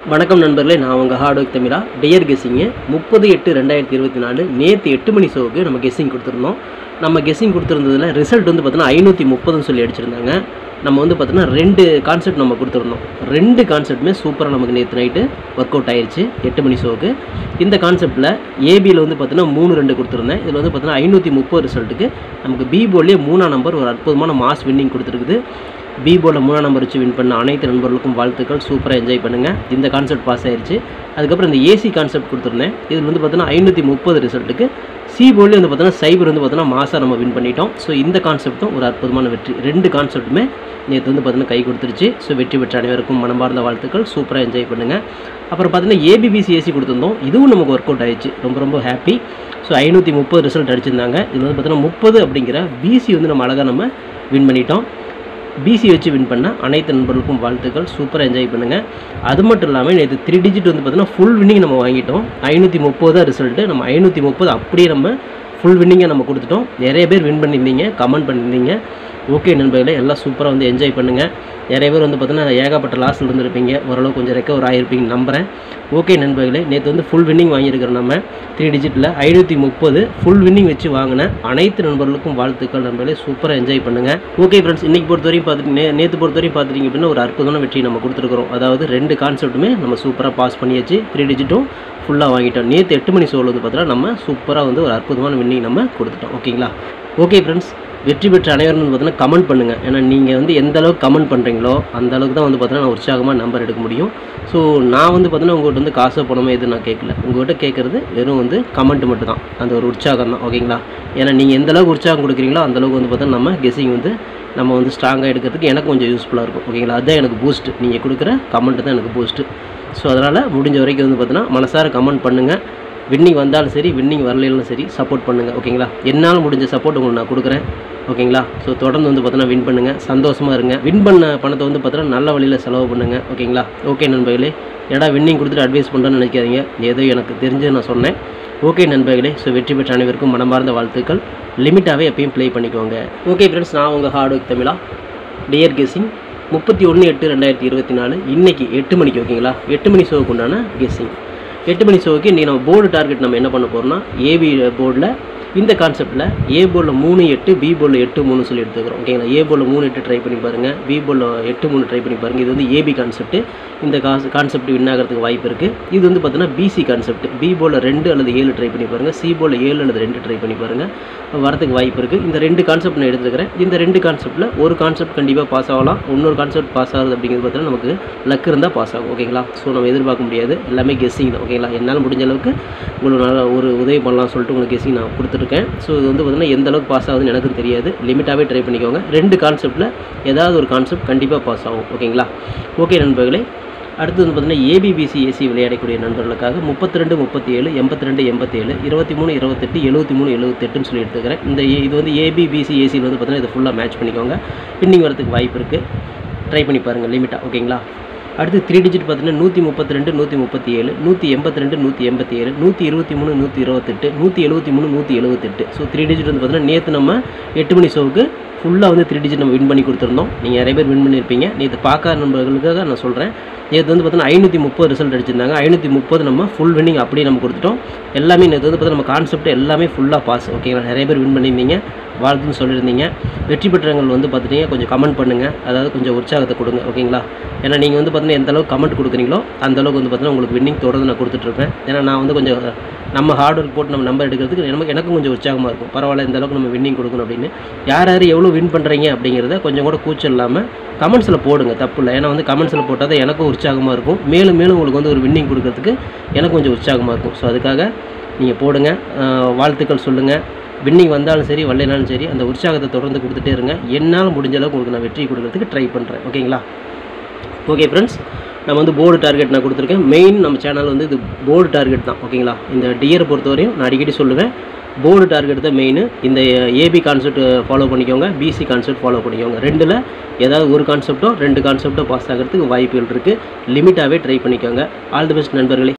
வணக்கம் நண்பர்களே நான் உங்கள் ஹார்ட் ஒர்க் தமிழா டெயர் கெஸ்ஸிங்கு முப்பது எட்டு ரெண்டாயிரத்தி இருபத்தி நாலு நேற்று எட்டு மணி ஷோவுக்கு நம்ம கெஸ்ஸிங் கொடுத்துருந்தோம் நம்ம கெஸ்ஸிங் கொடுத்துருந்ததில் ரிசல்ட் வந்து பார்த்தீங்கன்னா ஐநூற்றி முப்பதுன்னு சொல்லி அடிச்சிருந்தாங்க நம்ம வந்து பார்த்தீங்கன்னா ரெண்டு கான்செப்ட் நம்ம கொடுத்துருந்தோம் ரெண்டு கான்செப்ட்டுமே சூப்பராக நமக்கு நேற்று நைட்டு ஒர்க் அவுட் ஆயிருச்சு எட்டு மணி ஷோவுக்கு இந்த கான்செப்ட்டில் ஏபியில் வந்து பார்த்தீங்கன்னா மூணு ரெண்டு கொடுத்துருந்தேன் இதில் வந்து பார்த்தீங்கன்னா ஐநூற்றி முப்பது ரிசல்ட்டுக்கு நமக்கு பி போர்ட்லேயே மூணாம் நம்பர் ஒரு அற்புதமான மாஸ் வின்னிங் கொடுத்துருக்குது பி போர்டில் மூணாம் நம்பர் வச்சு வின் பண்ண அனைத்து நண்பர்களுக்கும் வாழ்த்துக்கள் சூப்பராக என்ஜாய் பண்ணுங்கள் இந்த கான்செப்ட் பாஸ் ஆயிருச்சு அதுக்கப்புறம் இந்த ஏசி கான்செப்ட் கொடுத்துருந்தேன் இதில் வந்து பார்த்தீங்கன்னா ஐநூற்றி முப்பது ரிசல்ட்டுக்கு சி போர்ட்லேயே வந்து பார்த்தீங்கன்னா சைபர் வந்து பார்த்தீங்கன்னா மாசாக நம்ம வின் பண்ணிட்டோம் ஸோ இந்த கான்செப்ட்டும் ஒரு அற்புதமான வெற்றி ரெண்டு கான்செப்ட்டுமே நேற்று வந்து பார்த்தீங்கன்னா கை கொடுத்துருச்சு ஸோ வெற்றி பெற்ற அனைவருக்கும் மனமார்ந்த வாழ்த்துக்கள் சூப்பராக என்ஜாய் பண்ணுங்கள் அப்புறம் பார்த்தீங்கன்னா ஏபிபிசி ஏசி கொடுத்துருந்தோம் இதுவும் நமக்கு ஒர்க் அவுட் ஆயிடுச்சு ரொம்ப ரொம்ப ஹாப்பி ஸோ ஐநூற்றி முப்பது ரிசல்ட் அடிச்சிருந்தாங்க இதில் வந்து பார்த்தீங்கன்னா முப்பது அப்படிங்கிற பிசி வந்து நம்ம அழகாக நம்ம வின் பண்ணிட்டோம் பிசி வச்சு வின் பண்ண அனைத்து நண்பர்களுக்கும் வாழ்த்துக்கள் சூப்பராக என்ஜாய் பண்ணுங்கள் அது மட்டும் இல்லாமல் நேற்று த்ரீ டிஜிட் வந்து பார்த்தீங்கன்னா ஃபுல் வின்னிங் நம்ம வாங்கிட்டோம் ஐநூற்றி முப்பது தான் ரிசல்ட்டு நம்ம ஐநூற்றி முப்பது அப்படியே நம்ம ஃபுல் வின்னிங்கை நம்ம கொடுத்துட்டோம் நிறைய பேர் வின் பண்ணியிருந்தீங்க கமெண்ட் பண்ணியிருந்தீங்க ஓகே நண்பர்களே எல்லாம் சூப்பராக வந்து என்ஜாய் பண்ணுங்கள் நிறைய பேர் வந்து பார்த்தீங்கன்னா ஏகப்பட்ட லாஸில் இருந்திருப்பீங்க ஓரளவு கொஞ்சம் ரெக்கவர் ஆகிருப்பீங்க நம்புகிறேன் ஓகே நண்பர்களே நேற்று வந்து ஃபுல் வின்னிங் வாங்கியிருக்கிறோம் நம்ம த்ரீ டிஜிட்டில் ஐநூற்றி முப்பது ஃபுல் வின்னிங் வச்சு வாங்கின அனைத்து நண்பர்களுக்கும் வாழ்த்துக்கள் நண்பர்களே சூப்பராக என்ஜாய் பண்ணுங்கள் ஓகே ஃப்ரெண்ட்ஸ் இன்றைக்கி பொறுத்தவரையும் பார்த்துட்டு நே நேற்று பொறுத்தவரையும் பார்த்துட்டிங்க அப்படின்னா ஒரு அற்புதமான வெற்றி நம்ம கொடுத்துருக்குறோம் அதாவது ரெண்டு கான்செப்ட்டுமே நம்ம சூப்பராக பாஸ் பண்ணியாச்சு த்ரீ டிஜிட்டும் ஃபுல்லாக வாங்கிட்டோம் நேற்று எட்டு மணி ஷோவில் வந்து பார்த்தீங்கன்னா நம்ம சூப்பராக வந்து ஒரு அற்புதமான வின்னிங் நம்ம கொடுத்துட்டோம் ஓகேங்களா ஓகே ஃப்ரெண்ட்ஸ் வெற்றி பெற்ற அனைவரும் வந்து பார்த்தீங்கன்னா கமெண்ட் பண்ணுங்கள் ஏன்னா நீங்கள் வந்து எந்த அளவுக்கு கமெண்ட் பண்ணுறீங்களோ அந்த அளவுக்கு தான் வந்து பார்த்தீங்கன்னா நான் உற்சாகமாக நம்பர் எடுக்க முடியும் ஸோ நான் வந்து பார்த்தீங்கன்னா உங்கள்கிட்ட வந்து காசோ பணமோ எதுவும் நான் கேட்கல உங்கள்கிட்ட கேட்குறது வெறும் வந்து கமெண்ட் மட்டும் தான் அந்த ஒரு உற்சாகம் தான் ஓகேங்களா ஏன்னா நீங்கள் எந்த அளவுக்கு உற்சாகம் கொடுக்குறீங்களோ அந்த அளவுக்கு வந்து பார்த்தீங்கன்னா நம்ம கெஸ்ஸிங் வந்து நம்ம வந்து ஸ்ட்ராங்காக எடுக்கிறதுக்கு எனக்கு கொஞ்சம் யூஸ்ஃபுல்லாக இருக்கும் ஓகேங்களா அதுதான் எனக்கு பூஸ்ட் நீங்கள் கொடுக்குற கமெண்ட் தான் எனக்கு பூஸ்ட்டு ஸோ அதனால் முடிஞ்ச வரைக்கும் வந்து பார்த்தீங்கன்னா மனசார கமெண்ட் பண்ணுங்கள் வின்னிங் வந்தாலும் சரி வின்னிங் வரலைனாலும் சரி சப்போர்ட் பண்ணுங்கள் ஓகேங்களா என்னால் முடிஞ்ச சப்போர்ட் உங்களுக்கு நான் கொடுக்குறேன் ஓகேங்களா ஸோ தொடர்ந்து வந்து பார்த்தீங்கன்னா வின் பண்ணுங்கள் சந்தோஷமாக இருங்க வின் பண்ண பணத்தை வந்து பார்த்தீங்கன்னா நல்ல வழியில் செலவு பண்ணுங்கள் ஓகேங்களா ஓகே நண்பர்களே ஏடா வின்னிங் கொடுத்துட்டு அட்வைஸ் பண்ணுறேன்னு நினைக்காதீங்க ஏதோ எனக்கு தெரிஞ்சதை நான் சொன்னேன் ஓகே நண்பர்களே ஸோ வெற்றி பெற்ற அனைவருக்கும் மனமார்ந்த வாழ்த்துக்கள் லிமிட்டாகவே எப்பயும் ப்ளே பண்ணிக்கோங்க ஓகே ஃப்ரெண்ட்ஸ் நான் உங்கள் ஹார்ட் ஒர்க் தமிழா டியர் கெஸ்ஸிங் முப்பத்தி ஒன்று எட்டு ரெண்டாயிரத்தி இருபத்தி நாலு இன்றைக்கி எட்டு மணிக்கு ஓகேங்களா எட்டு மணி ஷோவுக்கு உண்டான கெஸ்ஸிங் எட்டு மணி ஷோவுக்கு இன்றைக்கி நம்ம போர்டு டார்கெட் நம்ம என்ன பண்ண போகிறோம்னா ஏபி போர்டில் இந்த கான்செப்ட்டில் ஏ போர்டில் மூணு எட்டு பி போர்டில் எட்டு மூணு சொல்லி எடுத்துக்கிறோம் ஓகேங்களா ஏ போர்டில் மூணு எட்டு ட்ரை பண்ணி பாருங்கள் பி போர்டில் எட்டு மூணு ட்ரை பண்ணி பாருங்கள் இது வந்து ஏபி கான்செப்ட் இந்த காசு கான்செப்ட் வின் ஆகிறதுக்கு வாய்ப்பு இருக்குது இது வந்து பார்த்தீங்கன்னா பிசி கான்செப்ட் பி போர்டில் ரெண்டு அல்லது ஏழு ட்ரை பண்ணி பாருங்கள் சி போர்டில் ஏழு அல்லது ரெண்டு ட்ரை பண்ணி பாருங்கள் வரதுக்கு வாய்ப்பு இருக்குது இந்த ரெண்டு கான்செப்ட் நான் எடுத்துக்கிறேன் இந்த ரெண்டு கான்செப்ட்டில் ஒரு கான்செப்ட் கண்டிப்பாக பாஸ் ஆகலாம் இன்னொரு கான்செப்ட் பாஸ் ஆகுது அப்படிங்கிறது பார்த்தீங்கன்னா நமக்கு லக் இருந்தால் பாஸ் ஆகும் ஓகேங்களா ஸோ நம்ம எதிர்பார்க்க முடியாது எல்லாமே கெஸ்ஸிங் தான் ஓகேங்களா என்னால் முடிஞ்ச அளவுக்கு உங்களுக்கு நல்ல ஒரு உதவி பண்ணலாம் சொல்லிட்டு உங்களுக்கு கெஸ்ஸிங் நான் கொடுத்துருக்கேன் ஸோ இது வந்து பார்த்தீங்கன்னா எந்த அளவுக்கு பாஸ் ஆகுதுன்னு எனக்கும் தெரியாது லிமிட்டாகவே ட்ரை பண்ணிக்கோங்க ரெண்டு கான்செப்ட்டில் ஏதாவது ஒரு கான்செப்ட் கண்டிப்பாக பாஸ் ஆகும் ஓகேங்களா ஓகே நண்பர்களே அடுத்து வந்து பார்த்தீங்கன்னா ஏபிபிசி ஏசி விளையாடக்கூடிய நண்பர்களுக்காக முப்பத்தி ரெண்டு முப்பத்தி ஏழு எண்பத்தி ரெண்டு எண்பத்தேழு இருபத்தி மூணு இருபத்தெட்டு எழுபத்தி மூணு எழுபத்தெட்டுன்னு சொல்லி எடுத்துக்கிறேன் இந்த ஏ- இது வந்து ஏபிபிசி ஏசியில் வந்து பார்த்தீங்கன்னா இதை ஃபுல்லாக மேட்ச் பண்ணிக்கோங்க பின்னிங் வரதுக்கு வாய்ப்பு இருக்குது ட்ரை பண்ணி பாருங்கள் லிமிட்டாக ஓகேங்களா அடுத்து த்ரீ டிஜிட் பார்த்தீங்கன்னா நூற்றி முப்பத்தி ரெண்டு நூற்றி முப்பத்தி ஏழு நூற்றி எண்பத்தி ரெண்டு நூற்றி எண்பத்தி ஏழு நூற்றி இருபத்தி மூணு நூற்றி இருபத்தெட்டு நூற்றி எழுபத்தி மூணு நூற்றி எழுபத்தெட்டு ஸோ த்ரீ டிஜிட் வந்து பார்த்தீங்கன்னா நேற்று நம்ம எட்டு மணி ஷோவுக்கு ஃபுல்லாக வந்து த்ரீ டிஜிட் நம்ம வின் பண்ணி கொடுத்துருந்தோம் நீங்கள் நிறைய பேர் வின் பண்ணியிருப்பீங்க நேற்று பார்க்காத நண்பர்களுக்காக நான் சொல்கிறேன் நேற்று வந்து பார்த்தீங்கன்னா ஐநூற்றி முப்பது ரிசல்ட் அடிச்சிருந்தாங்க ஐநூற்றி முப்பது நம்ம ஃபுல் வின்னிங் அப்படியே நம்ம கொடுத்துட்டோம் எல்லாமே நேற்று வந்து பார்த்தீங்கன்னா நம்ம கான்செப்ட் எல்லாமே ஃபுல்லாக பாஸ் ஓகேங்களா நிறைய பேர் வின் பண்ணியிருந்தீங்க வாழ்த்துன்னு சொல்லியிருந்தீங்க வெற்றி பெற்றவங்கள் வந்து பார்த்துட்டீங்க கொஞ்சம் கமெண்ட் பண்ணுங்கள் அதாவது கொஞ்சம் உற்சாகத்தை கொடுங்க ஓகேங்களா ஏன்னா நீங்கள் வந்து பார்த்தீங்கன்னா எந்த அளவுக்கு கமெண்ட் கொடுக்குறீங்களோ அந்த அளவுக்கு வந்து பார்த்தீங்கன்னா உங்களுக்கு வின்னிங் தொடர்ந்து நான் கொடுத்துட்ருப்பேன் ஏன்னா நான் வந்து கொஞ்சம் நம்ம ஹார்ட் ஒர்க் போட்டு நம்ம நம்பர் எடுக்கிறதுக்கு நமக்கு எனக்கும் கொஞ்சம் உற்சாகமாக இருக்கும் பரவாயில்ல இந்த அளவுக்கு நம்ம வின்னிங் கொடுக்கணும் அப்படின்னு யார் யார் எவ்வளோ வின் பண்ணுறீங்க அப்படிங்கிறத கொஞ்சம் கூட கூச்சம் இல்லாமல் கமெண்ட்ஸில் போடுங்க தப்பு இல்லை ஏன்னா வந்து கமெண்ட்ஸில் போட்டால் தான் எனக்கும் உற்சாகமாக இருக்கும் மேலும் மேலும் உங்களுக்கு வந்து ஒரு வின்னிங் கொடுக்கறதுக்கு எனக்கு கொஞ்சம் உற்சாகமாக இருக்கும் ஸோ அதுக்காக நீங்கள் போடுங்க அஹ் வாழ்த்துக்கள் சொல்லுங்கள் வின்னிங் வந்தாலும் சரி வரலைனாலும் சரி அந்த உற்சாகத்தை தொடர்ந்து கொடுத்துட்டே இருங்க என்னால் முடிஞ்ச அளவுக்கு உங்களுக்கு நான் வெற்றி கொடுக்கறதுக்கு ட்ரை பண்ணுறேன் ஓகேங்களா ஓகே ஃப்ரெண்ட்ஸ் நம்ம வந்து போர்டு டார்கெட் நான் கொடுத்துருக்கேன் மெயின் நம்ம சேனல் வந்து இது போர்டு டார்கெட் தான் ஓகேங்களா இந்த டியரை பொறுத்தவரையும் நான் அடிக்கடி சொல்லுவேன் போர்டு டார்கெட் தான் மெயின் இந்த ஏபி கான்செப்ட் ஃபாலோ பண்ணிக்கோங்க பிசி கான்செப்ட் ஃபாலோ பண்ணிக்கோங்க ரெண்டில் ஏதாவது ஒரு கான்செப்ட்டோ ரெண்டு கான்செப்ட்டோ பாஸ் ஆகிறதுக்கு வாய்ப்புகள் இருக்குது லிமிட்டாகவே ட்ரை பண்ணிக்கோங்க ஆல் தி பெஸ்ட் நண்பர்களே